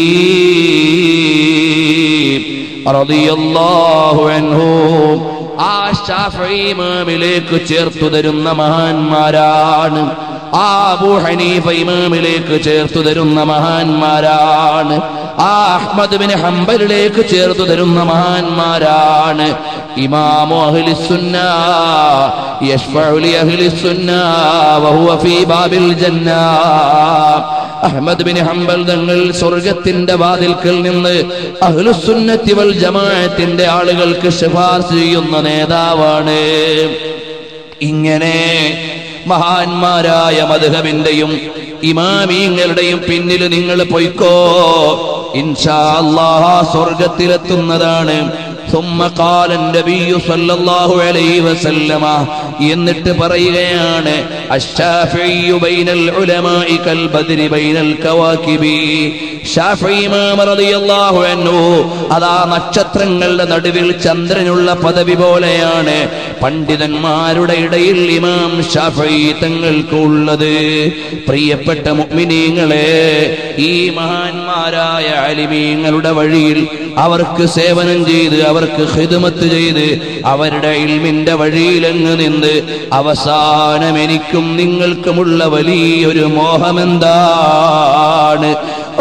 റളിയല്ലാഹു അൻഹു ആ ഷാഫി ഇമാമിലേക്ക് ചേർത്തു തരുന്ന മഹാന്മാരാണ് ആ അബൂ ഹനീഫ ഇമാമിലേക്ക് ചേർത്തു തരുന്ന മഹാന്മാരാണ് ആ അഹ്മദ് ബിൻ ഹംബലിലേക്ക് ചേർത്തു തരുന്ന മഹാന്മാരാണ് ഇമാമു അഹ്ലി സുന്ന യശ്ഫഉ ലി അഹ്ലി സുന്ന വഹുവ ഫീ ബാബിൽ ജന്ന അഹ്മദ് ബിൻ ഹംബൽ തങ്ങൾ സ്വർഗത്തിന്റെ വാതിൽക്കൽ നിന്ന് അഹ്ലുസുന്നത്തി വൽ ജമാഅത്തിന്റെ ആളുകൾക്ക് ശുപാർശ ചെയ്യുന്ന നേതാവാണ് ഇങ്ങനെ മഹാന്മാരായ മധുഹബിന്റെയും ഇമാമീങ്ങളുടെയും പിന്നിൽ നിങ്ങൾ പൊയ്ക്കോ ഇൻഷാ അല്ലാഹ് സ്വർഗത്തിലെത്തുന്നതാണ് ثم قال النبي صلى الله عليه وسلم എന്നിട്ട് പറയുകയാണ് الشافعي بين العلماء كالبدر بين الكواكب ഷാഫി ഇമാം റളിയല്ലാഹു അൻഹു അതാ നക്ഷത്രങ്ങളുടെ നടുവിൽ ചന്ദ്രനുള്ള പദവി പോലെയാണ് പണ്ഡിതന്മാരുടെ ഇടയിൽ ഇമാം ഷാഫി തങ്ങൾക്ക് ഉള്ളത് പ്രിയപ്പെട്ട മുഅ്മിനീങ്ങളെ ഈ മഹാന്മാരായ അലിമീങ്ങളുടെ വഴിയിൽ അവർക്ക് സേവനം ചെയ്ത് അവർക്ക് ഹിദ്മത്ത് ചെയ്ത് അവരുടെ ഇൽമിന്റെ വഴിയിലങ്ങ് നിന്ന് അവസാനം എനിക്കും നിങ്ങൾക്കുമുള്ള വലിയൊരു മോഹമെന്താണ്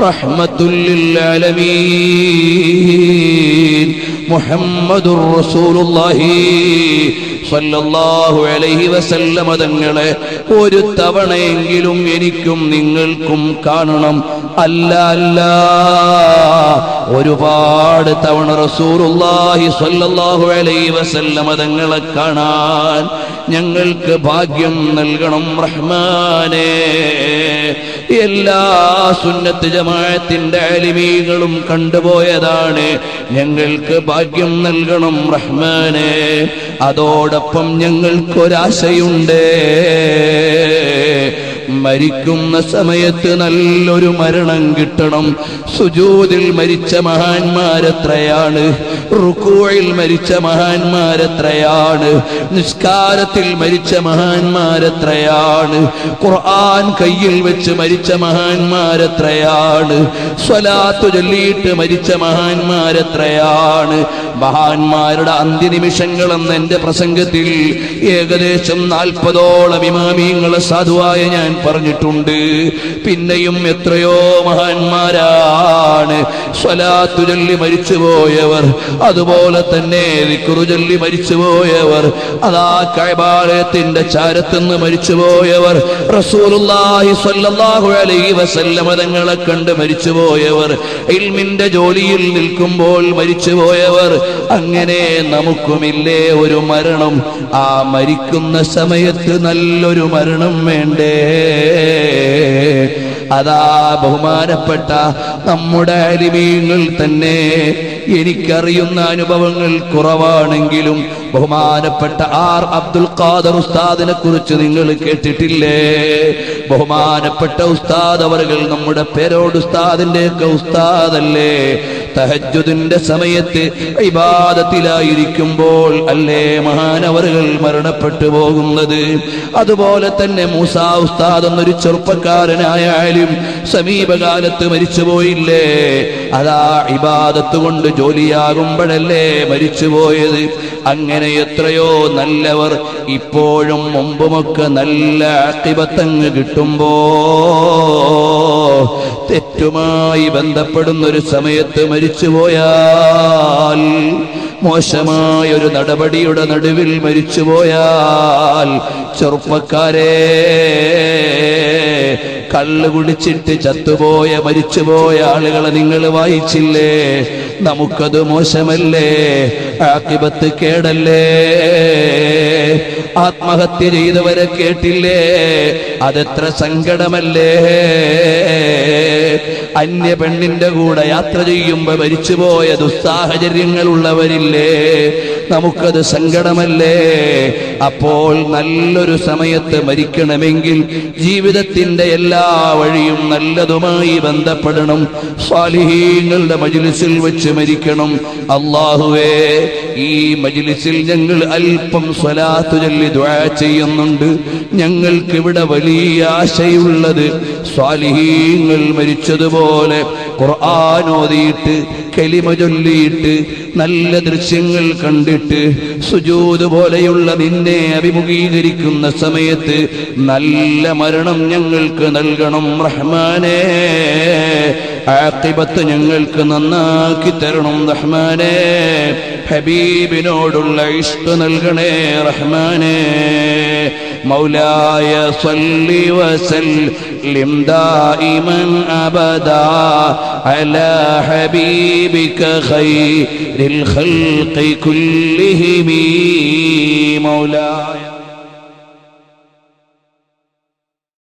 റഹ്മത്തുല്ലാലമീൻ മുഹമ്മദുർ റസൂലുള്ളാഹി സല്ലല്ലാഹു അലൈഹി വസല്ലമ തങ്ങളെ ഒരു തവണയെങ്കിലും എനിക്കും നിങ്ങൾക്കും കാണണം അല്ല അല്ല ഒരുപാട് തവണ റസൂലുള്ളാഹി സല്ലല്ലാഹു അലൈഹി വസല്ലമ തങ്ങളെ കാണാൻ ഞങ്ങൾക്ക് ഭാഗ്യം നൽകണം റഹ്മാനേ എല്ലാ സുന്നത്ത് ജമാഅത്തിന്റെ അലിമീകളും കണ്ടുപോയതാണ് ഞങ്ങൾക്ക് ഭാഗ്യം നൽകണം റഹ്മാനെ അതോടൊപ്പം ഞങ്ങൾക്കൊരാശയുണ്ട് മരിക്കുന്ന സമയത്ത് നല്ലൊരു മരണം കിട്ടണം സുജൂദിൽ മരിച്ച മഹാന്മാരെത്രയാണ് റുക്കൂയിൽ മരിച്ച മഹാന്മാരെത്രയാണ് നിസ്കാരത്തിൽ മരിച്ച മഹാന്മാരെത്രയാണ് ഖുർആൻ കയ്യിൽ വെച്ച് മരിച്ച മഹാന്മാരെത്രയാണ് സ്വലാത്തു ചൊല്ലിയിട്ട് മരിച്ച മഹാന്മാരെത്രയാണ് മഹാന്മാരുടെ അന്ത്യനിമിഷങ്ങളെന്ന് എന്റെ പ്രസംഗത്തിൽ ഏകദേശം നാൽപ്പതോളം ഇമാമിയങ്ങളെ സാധുവായ ഞാൻ പറഞ്ഞിട്ടുണ്ട് പിന്നെയും എത്രയോ മഹാന്മാരാണ് സ്വലാത്തു ചൊല്ലി മരിച്ചുപോയവർ അതുപോലെ തന്നെ വിക്കുറു ചൊല്ലി മരിച്ചുപോയവർ അതാ കൈബാലയത്തിന്റെ ചാരത്തുനിന്ന് മരിച്ചുപോയവർ റസൂലുള്ളാഹി സ്വല്ലല്ലാഹു അലൈഹി വസല്ലമ തങ്ങളെ കണ്ട് മരിച്ചുപോയവർ ഇൽമിന്റെ ജോലിയിൽ നിൽക്കുമ്പോൾ മരിച്ചുപോയവർ അങ്ങനെ നമുക്കുമില്ലേ ഒരു മരണം ആ മരിക്കുന്ന സമയത്ത് നല്ലൊരു മരണം വേണ്ടേ അതാ ബഹുമാനപ്പെട്ട നമ്മുടെ അലിമീങ്ങൾ തന്നെ എനിക്കറിയുന്ന അനുഭവങ്ങൾ കുറവാണെങ്കിലും ബഹുമാനപ്പെട്ട ആർ അബ്ദുൽ ഖാദർ ഉസ്താദിനെ കുറിച്ച് നിങ്ങൾ കേട്ടിട്ടില്ലേ ബഹുമാനപ്പെട്ട ഉസ്താദ് അവർകൾ നമ്മുടെ പേരോട് ഉസ്താദിന്റെ ഒക്കെ ഉസ്താദല്ലേ തഹജുദിന്റെ സമയത്ത് ഇബാദത്തിലായിരിക്കുമ്പോൾ അല്ലേ മഹാനവറുകൾ മരണപ്പെട്ടു പോകുന്നത് അതുപോലെ തന്നെ മൂസ ഉസ്താദ് എന്നൊരു ചെറുപ്പക്കാരനായാലും സമീപകാലത്ത് മരിച്ചുപോയില്ലേ അതാ ഇബാദത്ത് കൊണ്ട് ജോലിയാകുമ്പോഴല്ലേ മരിച്ചുപോയത് അങ്ങനെ എത്രയോ നല്ലവർ ഇപ്പോഴും മുമ്പുമൊക്കെ നല്ല അക്കിബത്തങ്ങ് കിട്ടുമ്പോ തെറ്റുമായി ബന്ധപ്പെടുന്ന ഒരു സമയത്ത് മരിച്ചുപോയാൽ മോശമായ ഒരു നടപടിയുടെ നടുവിൽ മരിച്ചുപോയാൽ ചെറുപ്പക്കാരെ കള്ള് കുടിച്ചിട്ട് ചത്തുപോയ മരിച്ചുപോയ ആളുകളെ നിങ്ങൾ വായിച്ചില്ലേ നമുക്കത് മോശമല്ലേ ആക്കിബത്ത് കേടല്ലേ ആത്മഹത്യ ചെയ്തവരെ കേട്ടില്ലേ അതെത്ര സങ്കടമല്ലേ അന്യ പെണ്ണിന്റെ കൂടെ യാത്ര ചെയ്യുമ്പോ മരിച്ചുപോയ ദുസ്സാഹചര്യങ്ങൾ ഉള്ളവരില്ലേ നമുക്കത് സങ്കടമല്ലേ അപ്പോൾ നല്ലൊരു സമയത്ത് മരിക്കണമെങ്കിൽ ജീവിതത്തിന്റെ എല്ലാ വഴിയും നല്ലതുമായി ബന്ധപ്പെടണം സ്വാലിഹീങ്ങളുടെ മജിലിസിൽ വെച്ച് മരിക്കണം അള്ളാഹുവേ ഈ മജിലിസിൽ ഞങ്ങൾ അല്പം സ്വലാത്തു ചൊല്ലി ദ്വാ ചെയ്യുന്നുണ്ട് ഞങ്ങൾക്ക് ഇവിടെ വലിയ ആശയുള്ളത് സ്വാലിഹീങ്ങൾ മരിച്ചതുപോലെ ഖുർആാനോദിയിട്ട് കലിമ ചൊല്ലിയിട്ട് നല്ല ദൃശ്യങ്ങൾ കണ്ടിട്ട് സുജൂത് പോലെയുള്ള നിന്നെ അഭിമുഖീകരിക്കുന്ന സമയത്ത് നല്ല മരണം ഞങ്ങൾക്ക് നൽകണം റഹ്മാനേ ആക്കിബത്ത് ഞങ്ങൾക്ക് നന്നാക്കി തരണം റഹ്മാനേ ഹബീബിനോടുള്ള ഇഷ്ട നൽകണേ റഹ്മാനേ مولاي صل وسلم دائما ابدا على حبيبك خير الخلق كلهم مولاي